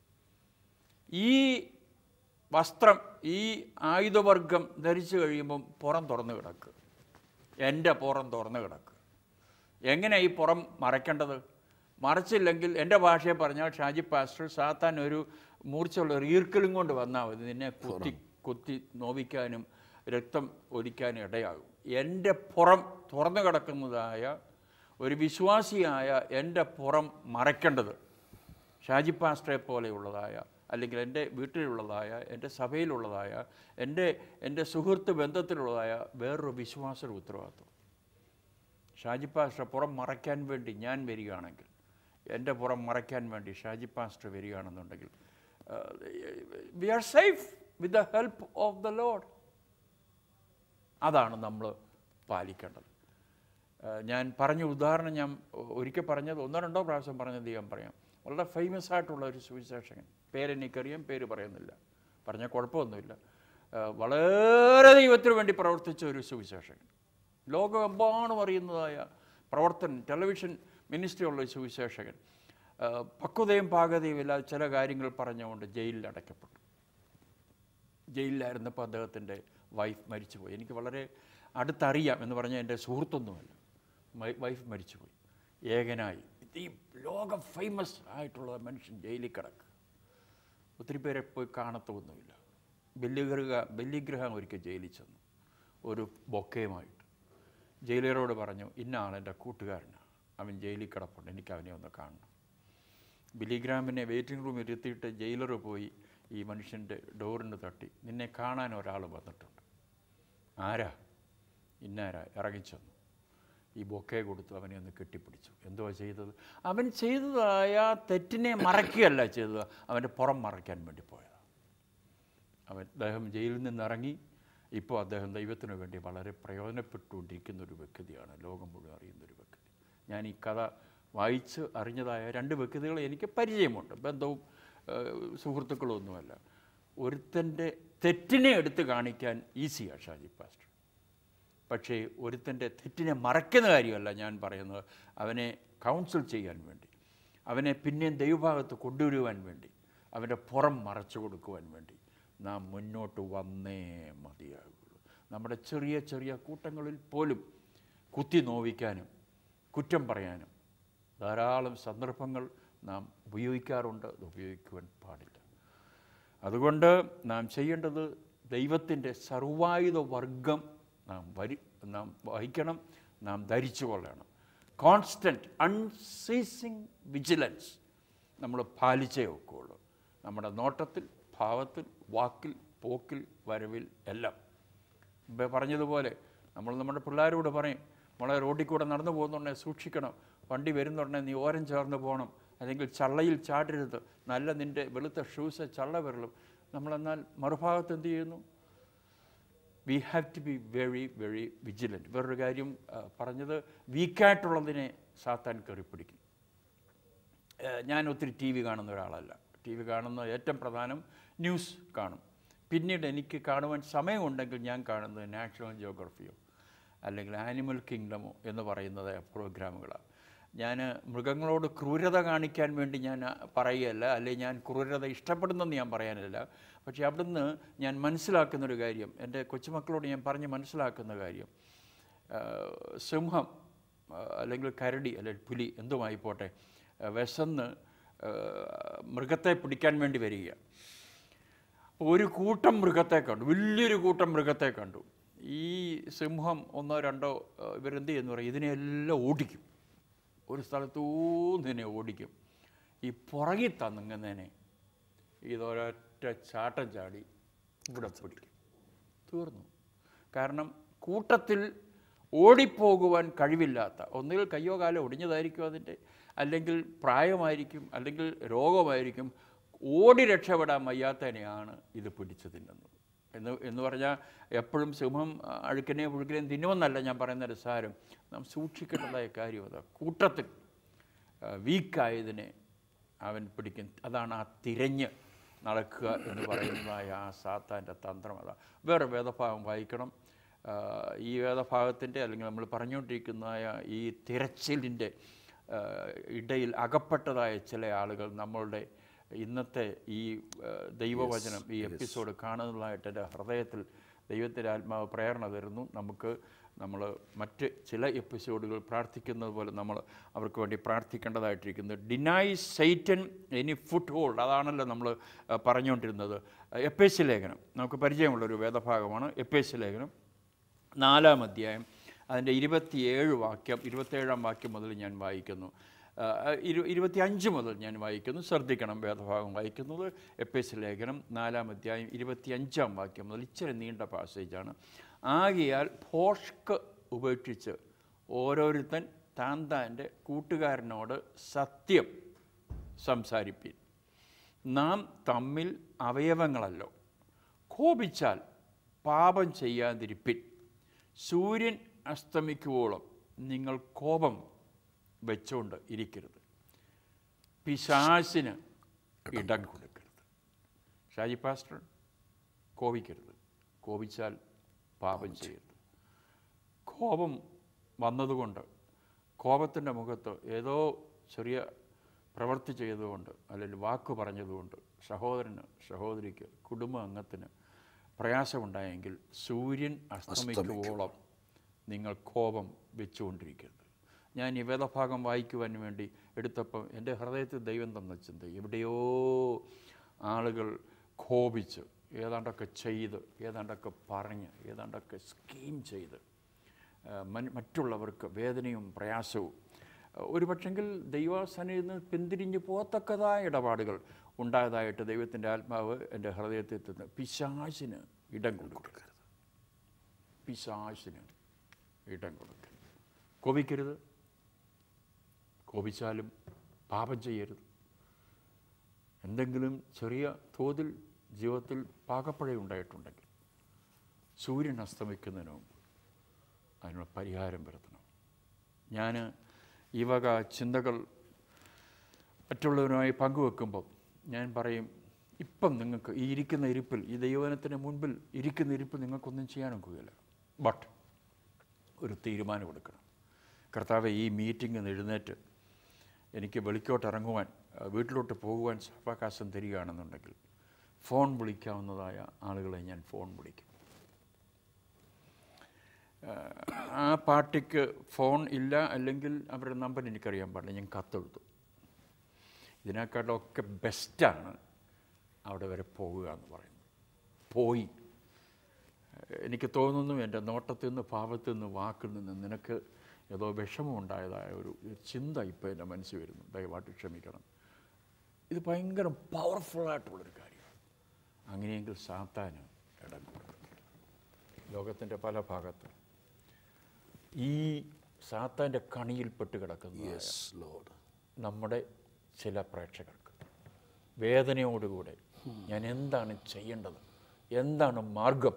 ഈ വസ്ത്രം ഈ ആയുധവർഗം ധരിച്ചു കഴിയുമ്പം പുറം തുറന്നു കിടക്കുക എൻ്റെ പുറം തുറന്നു കിടക്കുക എങ്ങനെ ഈ പുറം മറയ്ക്കേണ്ടത് മറച്ചില്ലെങ്കിൽ എൻ്റെ ഭാഷയെ പറഞ്ഞാൽ ഷാജി പാസ്റ്റർ സാത്താൻ ഒരു മൂർച്ചയുള്ള ഒരു ഈർക്കലും കൊണ്ട് വന്നാൽ മതി നിന്നെ കുത്തി കുത്തി നോവിക്കാനും രക്തം ഒലിക്കാനും ഇടയാകും എൻ്റെ പുറം തുറന്നു കിടക്കുന്നതായ ഒരു വിശ്വാസിയായ എൻ്റെ പുറം മറയ്ക്കേണ്ടത് ഷാജി പാസ്റ്ററെ പോലെയുള്ളതായ അല്ലെങ്കിൽ എൻ്റെ വീട്ടിലുള്ളതായ എൻ്റെ സഭയിലുള്ളതായ എൻ്റെ എൻ്റെ സുഹൃത്ത് ബന്ധത്തിലുള്ളതായ വേറൊരു വിശ്വാസ ഉത്തരവാദിത്വം ഷാജി പാസ്റ്റർ പുറം മറയ്ക്കാൻ വേണ്ടി ഞാൻ വരികയാണെങ്കിൽ എൻ്റെ പുറം മറയ്ക്കാൻ വേണ്ടി ഷാജി പാസ്റ്റർ വരികയാണെന്നുണ്ടെങ്കിൽ we are safe with the help of the Lord അതാണ് നമ്മൾ പാലിക്കേണ്ടത് ആ, ഞാൻ പറഞ്ഞ ഉദാഹരണം ഞാൻ ഒരിക്കൽ പറഞ്ഞത് ഒന്നോ രണ്ടോ പ്രാവശ്യം പറഞ്ഞത് ഞാൻ പറയാം വളരെ ഫേമസ് ആയിട്ടുള്ള ഒരു സുവിശേഷകൻ പേരെനിക്കറിയാം പേര് പറയുന്നില്ല പറഞ്ഞാൽ കുഴപ്പമൊന്നുമില്ല ആ, വളരെ ദൈവത്തിന് വേണ്ടി പ്രവർത്തിച്ച ഒരു സുവിശേഷകൻ ലോകമെമ്പാടും അറിയുന്നതായ പ്രവർത്തനം ടെലിവിഷൻ മിനിസ്ട്രി ഉള്ള ഒരു സുവിശേഷകൻ ആ, പക്വതയും പാകതയും ഇല്ലാതെ ചില കാര്യങ്ങൾ പറഞ്ഞുകൊണ്ട് ജയിലിൽ അടയ്ക്കപ്പെട്ടു ജയിലിലായിരുന്നപ്പോൾ അദ്ദേഹത്തിൻ്റെ വൈഫ് മരിച്ചുപോയി എനിക്ക് വളരെ അടുത്തറിയാം എന്ന് പറഞ്ഞാൽ എൻ്റെ സുഹൃത്തൊന്നുമല്ല മൈ- വൈഫ് മരിച്ചുപോയി ഏകനായി ഈ ലോക ഫേമസ് ആയിട്ടുള്ള മനുഷ്യൻ ജയിലിൽ കിടക്കുക ഒത്തിരി പേരെ പോയി കാണത്തൊന്നുമില്ല ബല്യഗ്രഹ ബല്യഗ്രഹം ഒരിക്കൽ ജയിലിൽ ചെന്നു ഒരു ബൊക്കയുമായിട്ട് ജയിലറോട് പറഞ്ഞു ഇന്ന ആളെൻ്റെ കൂട്ടുകാരനാണ് അവൻ ജയിലിൽ കിടപ്പുണ്ട് എനിക്ക് അവനെ ഒന്ന് കാണണം ബിലിഗ്രാമിനെ വെയിറ്റിംഗ് റൂമിൽ ഇരുത്തിയിട്ട് ജയിലർ പോയി ഈ മനുഷ്യൻ്റെ ഡോറിന് തട്ടി നിന്നെ കാണാൻ ഒരാൾ വന്നിട്ടുണ്ട് ആരാ ഇന്നാരാ ഇറങ്ങിച്ചെന്നു ഈ ബൊക്കെ കൊടുത്തു അവനെ ഒന്ന് കെട്ടിപ്പിടിച്ചു എന്തുവാ ചെയ്തത് അവൻ ചെയ്തതായ തെറ്റിനെ മറയ്ക്കുകയല്ല ചെയ്തത് അവൻ്റെ പുറം മറയ്ക്കാൻ വേണ്ടി പോയതാണ് അവൻ അദ്ദേഹം ജയിലിൽ നിന്ന് ഇറങ്ങി ഇപ്പോൾ അദ്ദേഹം ദൈവത്തിന് വേണ്ടി വളരെ പ്രയോജനപ്പെട്ടുകൊണ്ടിരിക്കുന്ന ഒരു വ്യക്തിയാണ് ലോകം മുഴുവൻ അറിയുന്ന ഒരു വ്യക്തി ഞാൻ ഈ കഥ വായിച്ച് അറിഞ്ഞതായ രണ്ട് വ്യക്തികൾ എനിക്ക് പരിചയമുണ്ട് ബന്ധവും ഏഹ്, സുഹൃത്തുക്കളും ഒന്നുമല്ല ഒരുത്തൻ്റെ തെറ്റിനെ എടുത്ത് കാണിക്കാൻ ഈസിയാണ് ഷാജി പാസ്റ്റർ പക്ഷേ ഒരുത്തൻ്റെ തെറ്റിനെ മറയ്ക്കുന്ന കാര്യമല്ല ഞാൻ പറയുന്നത് അവനെ കൗൺസിൽ ചെയ്യാൻ വേണ്ടി അവനെ പിന്നെയും ദൈവഭാഗത്ത് കൊണ്ടുവരുവാൻ വേണ്ടി അവൻ്റെ പുറം മറച്ചു കൊടുക്കുവാൻ വേണ്ടി നാം മുന്നോട്ട് വന്നേ മതിയാകുള്ളൂ നമ്മുടെ ചെറിയ ചെറിയ കൂട്ടങ്ങളിൽ പോലും കുത്തി നോവിക്കാനും കുറ്റം പറയാനും ധാരാളം സന്ദർഭങ്ങൾ നാം ഉപയോഗിക്കാറുണ്ട് അത് ഉപയോഗിക്കുവാൻ പാടില്ല അതുകൊണ്ട് നാം ചെയ്യേണ്ടത് ദൈവത്തിൻ്റെ സർവായുധ വർഗം നാം വരി നാം വഹിക്കണം നാം ധരിച്ചു കൊള്ളണം കോൺസ്റ്റൻറ്റ് അൺസീസിങ് വിജിലൻസ് നമ്മൾ പാലിച്ചേ ഒക്കുള്ളൂ നമ്മുടെ നോട്ടത്തിൽ ഭാവത്തിൽ വാക്കിൽ പോക്കിൽ വരവിൽ എല്ലാം മുമ്പേ പറഞ്ഞതുപോലെ നമ്മൾ നമ്മുടെ പിള്ളേരോട് പറയും നമ്മളെ റോഡിൽ കൂടെ നടന്നു പോകുന്നുണ്ടെങ്കിൽ സൂക്ഷിക്കണം വണ്ടി വരുന്നുണ്ടെങ്കിൽ നീ ഓരം ചേർന്ന് പോകണം അല്ലെങ്കിൽ ചള്ളയിൽ ചാടരുത് നല്ല നിൻ്റെ വെളുത്ത ഷൂസ് ചള്ള വരളും നമ്മളെന്നാൽ മറുഭാഗത്ത് എന്ത് ചെയ്യുന്നു we have to be very very vigilant വേറൊരു കാര്യം ആ, പറഞ്ഞത് വീക്കായിട്ടുള്ളതിനെ സാത്താൻ കയറി പിടിക്കും ഏഹ് ഞാൻ ഒത്തിരി ടി വി കാണുന്ന ഒരാളല്ല ടി വി കാണുന്ന ഏറ്റവും പ്രധാനം ന്യൂസ് കാണും പിന്നീട് എനിക്ക് കാണുവാൻ സമയമുണ്ടെങ്കിൽ ഞാൻ കാണുന്നത് നാഷണൽ ജിയോഗ്രഫിയോ അല്ലെങ്കിൽ ആനിമൽ കിങ്ഡമോ എന്ന് പറയുന്നത് പ്രോഗ്രാമുകളാണ് ഞാൻ മൃഗങ്ങളോട് ക്രൂരത കാണിക്കാൻ വേണ്ടി ഞാൻ പറയുകയല്ല അല്ലെങ്കിൽ ഞാൻ ക്രൂരത ഇഷ്ടപ്പെടുന്നെന്ന് ഞാൻ പറയാനല്ല പക്ഷേ അവിടുന്ന് ഞാൻ മനസ്സിലാക്കുന്നൊരു കാര്യം എൻ്റെ കൊച്ചുമക്കളോട് ഞാൻ പറഞ്ഞ് മനസ്സിലാക്കുന്ന കാര്യം ആ, സിംഹം ആ, അല്ലെങ്കിൽ കരടി അല്ലെങ്കിൽ പുലി എന്തുമായിപ്പോട്ടെ ആ, വിശന്ന് ആ, മൃഗത്തെ പിടിക്കാൻ വേണ്ടി വരിക ഒരു കൂട്ടം മൃഗത്തെ കണ്ടു വലിയൊരു കൂട്ടം മൃഗത്തെ കണ്ടു ഈ സിംഹം ഒന്നോ രണ്ടോ ആ, ഇവരെന്ത് ചെയ്യുന്നു പറയും ഇതിനെല്ലാം ഓടിക്കും ഒരു സ്ഥലത്തൂന്ന് ഇതിനെ ഓടിക്കും ഈ പുറകിൽ തന്നുങ്ങുന്നതിനെ ഇതൊരൊറ്റ ചാട്ടം ചാടി ഇവിടെ പിടിക്കും തീർന്നു കാരണം കൂട്ടത്തിൽ ഓടിപ്പോകുവാൻ കഴിവില്ലാത്ത ഒന്നുകിൽ കയ്യോ കാലോ ഒടിഞ്ഞതായിരിക്കും അതിൻ്റെ അല്ലെങ്കിൽ പ്രായമായിരിക്കും അല്ലെങ്കിൽ രോഗമായിരിക്കും ഓടി രക്ഷപ്പെടാൻ വയ്യാത്തതിനെയാണ് ഇത് പിടിച്ചു തിന്നുന്നത് എന്ന് എന്ന് പറഞ്ഞാൽ എപ്പോഴും സിംഹം ആ, അഴുക്കിനെയും പുഴുക്കിനെയും തിന്നുമെന്നല്ല ഞാൻ പറയുന്ന ഒരു സാരം നാം സൂക്ഷിക്കേണ്ടതായ കാര്യം അതാ കൂട്ടത്തിൽ ആ, വീക്കായതിനെ അവൻ പിടിക്കും അതാണ് ആ തിരഞ്ഞ് നടക്കുക എന്ന് പറയുന്നതായ ആ സാത്താൻ്റെ തന്ത്രം അതാ വേറെ വേദഭാഗം വായിക്കണം ആ, ഈ വേദഭാഗത്തിൻ്റെ അല്ലെങ്കിൽ നമ്മൾ പറഞ്ഞുകൊണ്ടിരിക്കുന്നതായ ഈ തിരച്ചിലിൻ്റെ ആ, ഇടയിൽ അകപ്പെട്ടതായ ചില ആളുകൾ നമ്മളുടെ ഇന്നത്തെ ഈ ആ, ദൈവവചനം ഈ എപ്പിസോഡ് കാണുന്നതായിട്ട് എൻ്റെ ഹൃദയത്തിൽ ദൈവത്തിൻ്റെ ആത്മാവ് പ്രേരണ തരുന്നു നമുക്ക് നമ്മൾ മറ്റ് ചില എപ്പിസോഡുകൾ പ്രാർത്ഥിക്കുന്നത് പോലെ നമ്മൾ അവർക്ക് വേണ്ടി പ്രാർത്ഥിക്കേണ്ടതായിട്ടിരിക്കുന്നു deny Satan any foothold അതാണല്ലോ നമ്മൾ പറഞ്ഞുകൊണ്ടിരുന്നത് എപ്പ് എസ് ലേഖനം നമുക്ക് പരിചയമുള്ളൊരു വേദഭാഗമാണ് എപ്പ് എസ് ലേഖനം നാലാം അധ്യായം അതിൻ്റെ ഇരുപത്തിയേഴ് വാക്യം ഇരുപത്തേഴാം വാക്യം മുതൽ ഞാൻ വായിക്കുന്നു ആ, ഇരു ഇരുപത്തിയഞ്ച് മുതൽ ഞാൻ വായിക്കുന്നു ശ്രദ്ധിക്കണം വേദഭാഗം വായിക്കുന്നത് എപ്പ് എസ് ലേഖനം നാലാം അധ്യായം ഇരുപത്തിയഞ്ചാം വാക്യം മുതൽ ഇച്ചിരി നീണ്ട പാസേജാണ് ആകിയാൽ ഭോഷ്ക്ക് ഉപേക്ഷിച്ച് ഓരോരുത്തൻ താൻ താൻ്റെ കൂട്ടുകാരനോട് സത്യം സംസാരിപ്പിൻ നാം തമ്മിൽ അവയവങ്ങളല്ലോ കോപിച്ചാൽ പാപം ചെയ്യാതിരിപ്പിൻ സൂര്യൻ അസ്തമിക്കുവോളം നിങ്ങൾ കോപം വെച്ചുകൊണ്ട് ഇരിക്കരുത് പിശാസിന് ഇടം കൊടുക്കരുത് ഷാജി പാസ്റ്റർ കോപിക്കരുത് കോപിച്ചാൽ പാപം ചെയ്യരുത് കോപം വന്നതുകൊണ്ട് കോപത്തിൻ്റെ മുഖത്ത് ഏതോ ചെറിയ പ്രവൃത്തി ചെയ്തുകൊണ്ട് അല്ലെങ്കിൽ വാക്ക് പറഞ്ഞതുകൊണ്ട് സഹോദരന് സഹോദരിക്ക് കുടുംബ അംഗത്തിന് പ്രയാസമുണ്ടായെങ്കിൽ സൂര്യൻ അസ്തമിക്കുവോളം നിങ്ങൾ കോപം വെച്ചുകൊണ്ടിരിക്കരുത് ഞാൻ ഈ വേദഭാഗം വായിക്കുവാൻ വേണ്ടി എടുത്തപ്പോൾ എൻ്റെ ഹൃദയത്തിൽ ദൈവം തന്ന ചിന്ത എവിടെയോ ആളുകൾ കോപിച്ച് ഏതാണ്ടൊക്കെ ചെയ്ത് ഏതാണ്ടൊക്കെ പറഞ്ഞ് ഏതാണ്ടൊക്കെ സ്കീം ചെയ്ത് ആ, മൻ- മറ്റുള്ളവർക്ക് വേദനയും പ്രയാസവും ആ, ഒരു പക്ഷെങ്കിൽ ദൈവാസനയിൽ നിന്ന് പിന്തിരിഞ്ഞു പോകത്തക്കതായ ഇടപാടുകൾ ഉണ്ടായതായിട്ട് ദൈവത്തിൻ്റെ ആത്മാവ് എൻ്റെ ഹൃദയത്തിൽ നിന്ന് പിശാചിന് ഇടം കൊടുക്കരുത് പിശാചിന് ഇടം കൊടുക്കരുത് കോപിക്കരുത് കോപിച്ചാലും പാപം ചെയ്യരുത് എന്തെങ്കിലും ചെറിയ തോതിൽ ജീവിതത്തിൽ പാകപ്പഴയുണ്ടായിട്ടുണ്ടെങ്കിൽ സൂര്യൻ അസ്തമിക്കുന്നതിന് മുമ്പ് അതിനുള്ള പരിഹാരം വരുത്തണം ഞാൻ ഈ വക ചിന്തകൾ മറ്റുള്ളവരുമായി പങ്കുവെക്കുമ്പോൾ ഞാൻ പറയും ഇപ്പം നിങ്ങൾക്ക് ഈ ഇരിക്കുന്ന ഇരിപ്പിൽ ഈ ദൈവവനത്തിന് മുൻപിൽ ഇരിക്കുന്ന ഇരിപ്പിൽ നിങ്ങൾക്കൊന്നും ചെയ്യാനൊക്കുകയില്ല ബട്ട് ഒരു തീരുമാനം എടുക്കണം കർത്താവ് ഈ മീറ്റിംഗ് നിന്ന് എഴുന്നേറ്റ് എനിക്ക് വെളിക്കോട്ട് ഇറങ്ങുവാൻ ആ, വീട്ടിലോട്ട് പോകുവാൻ അവകാശം തരികയാണെന്നുണ്ടെങ്കിൽ ഫോൺ വിളിക്കാവുന്നതായ ആളുകളെ ഞാൻ ഫോൺ വിളിക്കും ആ, ആ പാർട്ടിക്ക് ഫോൺ ഇല്ല അല്ലെങ്കിൽ അവരുടെ നമ്പർ എനിക്കറിയാൻ പാടില്ല ഞാൻ കത്തെഴുതും ഇതിനേക്കാളൊക്കെ ബെസ്റ്റാണ് അവിടെ വരെ പോകുക എന്ന് പറയുന്നത് പോയി എനിക്ക് തോന്നുന്നു എൻ്റെ നോട്ടത്തിൽ നിന്ന് ഭാവത്തിൽ നിന്ന് വാക്കിൽ നിന്ന് നിനക്ക് ഏതോ വിഷമമുണ്ടായതായ ഒരു ഒരു ചിന്ത ഇപ്പോൾ എൻ്റെ മനസ്സിൽ വരുന്നു ദയവായിട്ട് ക്ഷമിക്കണം ഇത് ഭയങ്കര പവർഫുള്ളായിട്ടുള്ളൊരു കാര്യമാണ് അങ്ങനെയെങ്കിൽ സാത്താന് ഇടം കൊടുക്കുന്നില്ല ലോകത്തിൻ്റെ പല ഭാഗത്തും ഈ സാത്താൻ്റെ കണിയിൽപ്പെട്ട് കിടക്കുന്ന യെസ് ലോഡ് നമ്മുടെ ചില പ്രേക്ഷകർക്ക് വേദനയോടുകൂടെ ഞാൻ എന്താണ് ചെയ്യേണ്ടത് എന്താണ് മാർഗം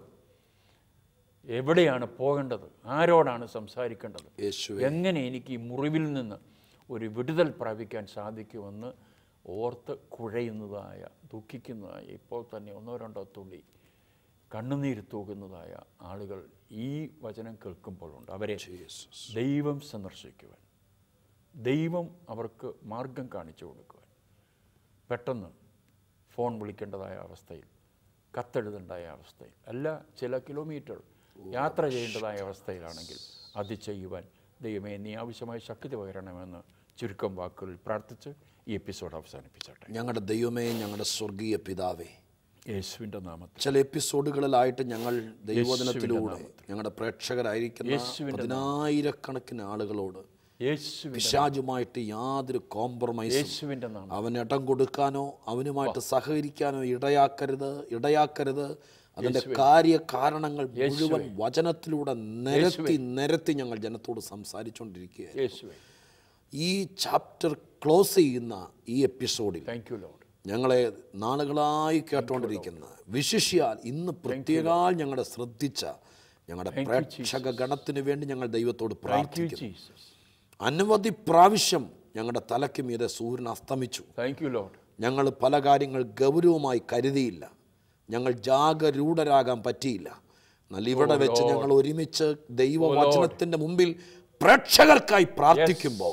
എവിടെയാണ് പോകേണ്ടത് ആരോടാണ് സംസാരിക്കേണ്ടത് യേശുവെ എങ്ങനെ എനിക്ക് ഈ മുറിവിൽ നിന്ന് ഒരു വിടുതൽ പ്രാപിക്കാൻ സാധിക്കുമെന്ന് ഓർത്ത് കുഴയുന്നതായ ദുഃഖിക്കുന്നതായ ഇപ്പോൾ തന്നെ ഒന്നോ രണ്ടോ തുള്ളി കണ്ണുനീര് തൂകുന്നതായ ആളുകൾ ഈ വചനം കേൾക്കുമ്പോഴുണ്ട് അവരെ ജീസസ് ദൈവം സന്ദർശിക്കുവാൻ ദൈവം അവർക്ക് മാർഗം കാണിച്ചു കൊടുക്കുവാൻ പെട്ടെന്ന് ഫോൺ വിളിക്കേണ്ടതായ അവസ്ഥയിൽ കത്തെഴുതേണ്ടതായ അവസ്ഥയിൽ അല്ല ചില കിലോമീറ്റർ യാത്ര ചെയ്യേണ്ടതായ അവസ്ഥയിലാണെങ്കിൽ അത് ചെയ്യുവാൻ ദൈവമേ നീ ആവശ്യമായ ശക്തി പകരണമെന്ന് ചുരുക്കം വാക്കുകളിൽ പ്രാർത്ഥിച്ച് ഈ എപ്പിസോഡ് അവസാനിപ്പിച്ചോട്ടെ ഞങ്ങളുടെ ദൈവമേ ഞങ്ങളുടെ സ്വർഗീയ പിതാവേ യേശുവിൻ്റെ നാമത്തിൽ ചില എപ്പിസോഡുകളിലായിട്ട് ഞങ്ങൾ ദൈവവചനത്തിലൂടെ ഞങ്ങളുടെ പ്രേക്ഷകരായിരിക്കുന്ന യേശുവിൻ്റെ പതിനായിരക്കണക്കിന് ആളുകളോട് യേശുവിൻ്റെ പിശാചുമായിട്ട് യാതൊരു കോംപ്രമൈസും യേശുവിൻ്റെ നാമം അവന് ഇടം കൊടുക്കാനോ അവനുമായിട്ട് സഹകരിക്കാനോ ഇടയാക്കരുത് ഇടയാക്കരുത് അതിൻ്റെ കാര്യകാരണങ്ങൾ മുഴുവൻ വചനത്തിലൂടെ നിരത്തി നിരത്തി ഞങ്ങൾ ജനത്തോട് സംസാരിച്ചുകൊണ്ടിരിക്കുകയാണ് യേശുവെ ഈ ചാപ്റ്റർ ക്ലോസ് ചെയ്യുന്ന ഈ എപ്പിസോഡിൽ താങ്ക് യു ലോഡ് ഞങ്ങളെ നാളുകളായി കേട്ടുകൊണ്ടിരിക്കുന്ന വിശിഷ്യാൽ ഇന്ന് പ്രത്യേകാൽ ഞങ്ങളെ ശ്രദ്ധിച്ച ഞങ്ങളുടെ പ്രേക്ഷക ഗണത്തിന് വേണ്ടി ഞങ്ങൾ ദൈവത്തോട് താങ്ക് യു പ്രാർത്ഥിക്കുന്നു ജീസസ് അനവധി പ്രാവശ്യം ഞങ്ങളുടെ തലയ്ക്ക് മീതെ സൂര്യൻ അസ്തമിച്ചു താങ്ക് യു ലോഡ് ഞങ്ങൾ പല കാര്യങ്ങൾ ഗൗരവമായി കരുതിയില്ല ഞങ്ങൾ ജാഗരൂഢരാകാൻ പറ്റിയില്ല എന്നാൽ ഇവിടെ വെച്ച് ഞങ്ങൾ ഒരുമിച്ച് ദൈവവചനത്തിൻ്റെ മുമ്പിൽ പ്രേക്ഷകർക്കായി പ്രാർത്ഥിക്കുമ്പോൾ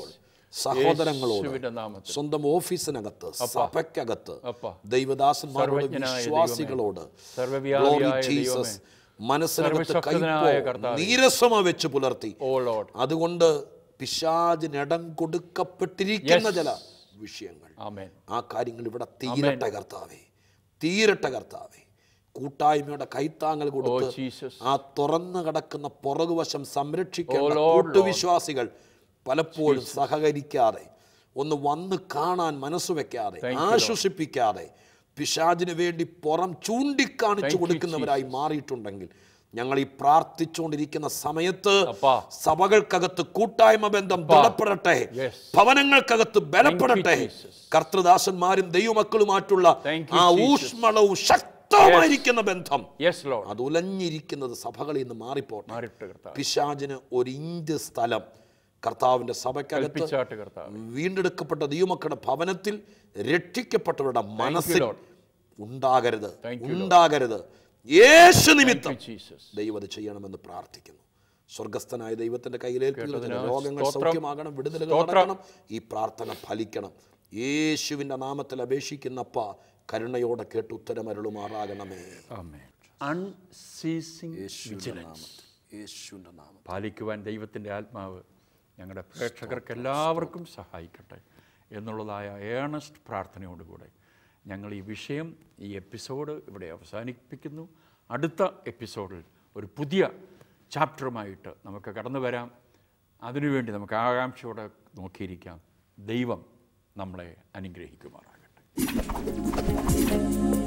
സഹോദരങ്ങളോട് യേശുവിന്റെ നാമത്തിൽ സ്വന്തം ഓഫീസിനകത്ത് സഭയ്ക്കകത്ത് അപ്പാ. ദൈവദാസന്മാരോട് സർവ്വജ്ഞനായ വിശ്വാസികളോട് സർവ്വവ്യാപിയായ Glory Jesus. മനസ്സിനകത്ത് സർവ്വശക്തനായ കൈപ്പോ കർത്താവേ. നീരസമ വെച്ച് പുലർത്തി ഓ ലോഡ് അതുകൊണ്ട് പിശാചിനിടം കൊടുക്കപ്പെട്ടിരിക്കുന്ന ചില വിഷയങ്ങൾ ആമേൻ ആ കാര്യങ്ങൾ ഇവിടെ തീരട്ടെ കർത്താവേ തീരട്ടെ കർത്താവേ കൂട്ടായ്മയുടെ കൈത്താങ്ങൽ ഓ കൊടുത്ത് ജീസസ് ആ തുറന്നു കിടക്കുന്ന പുറകുവശം സംരക്ഷിക്കേണ്ട Oh, Lord, കൂട്ടുവിശ്വാസികൾ പലപ്പോഴും സഹകരിക്കാതെ ഒന്ന് വന്ന് കാണാൻ മനസ്സ് വെക്കാതെ ആശ്വസിപ്പിക്കാതെ പിശാചിന് വേണ്ടി പുറം ചൂണ്ടിക്കാണിച്ചു കൊടുക്കുന്നവരായി മാറിയിട്ടുണ്ടെങ്കിൽ ഞങ്ങൾ ഈ പ്രാർത്ഥിച്ചുകൊണ്ടിരിക്കുന്ന സമയത്ത് അപ്പാ. സഭകൾക്കകത്ത് കൂട്ടായ്മ ബന്ധം ബലപ്പെടട്ടെ Yes. ഭവനങ്ങൾക്കകത്ത് ബലപ്പെടട്ടെ Jesus. കർത്തൃദാസന്മാരും ദൈവമക്കളുമായിട്ടുള്ള Thank you, ആ Jesus. ഊഷ്മളവും ശക്തമായിരിക്കുന്ന ബന്ധം യെസ് ലോഡ് അത് ഉലഞ്ഞിരിക്കുന്നത് സഭകളിൽ നിന്ന് മാറിപ്പോട്ടെ മാറിട്ട് കർത്താവ് പിശാചിന് ഒരു ഇഞ്ച് സ്ഥലം കർത്താവിന്റെ സഭയ്ക്കകത്ത് കൽപ്പിച്ചാട്ട് കർത്താവ് വീണ്ടെടുക്കപ്പെട്ട ദൈവമക്കളുടെ ഭവനത്തിൽ രക്ഷിക്കപ്പെട്ടവരുടെ മനസ്സിൽ Lord. ഉണ്ടാകരുത് Thank ഉണ്ടാകരുത് യേശു നിമിത്തം ജീസസ് ദൈവം അത് ചെയ്യണമെന്ന് പ്രാർത്ഥിക്കുന്നു സ്വർഗസ്ഥനായ ദൈവത്തിന്റെ കയ്യിലേൽപ്പിക്കുന്ന ചില കേട്ടതിനായി രോഗങ്ങൾ സ്തോത്രം. സൗഖ്യമാകണം വിടുതലുകൾ സ്തോത്രം. നടക്കണം ഈ പ്രാർത്ഥന ഫലിക്കണം യേശുവിന്റെ നാമത്തിൽ അപേക്ഷിക്കുന്നപ്പ കരുണയോടെ കേട്ട് ഉത്തരമരുളുമാറാകണമേ ആമേൻ അൺസീസിങ് യേശുവിന്റെ വിജിലൻസ് നാമത്തിൽ യേശുവിന്റെ നാമത്തിൽ പാലിക്കുവാൻ ദൈവത്തിൻ്റെ ആത്മാവ് ഞങ്ങളുടെ പ്രേക്ഷകർക്ക് എല്ലാവർക്കും സഹായിക്കട്ടെ എന്നുള്ളതായ ഏണസ്റ്റ് പ്രാർത്ഥനയോടുകൂടെ ഞങ്ങൾ ഈ വിഷയം ഈ എപ്പിസോഡ് ഇവിടെ അവസാനിപ്പിക്കുന്നു അടുത്ത എപ്പിസോഡിൽ ഒരു പുതിയ ചാപ്റ്ററുമായിട്ട് നമുക്ക് കടന്നു വരാം അതിനുവേണ്ടി നമുക്ക് ആകാംക്ഷയോടെ നോക്കിയിരിക്കാം ദൈവം നമ്മളെ അനുഗ്രഹിക്കുമാറാകട്ടെ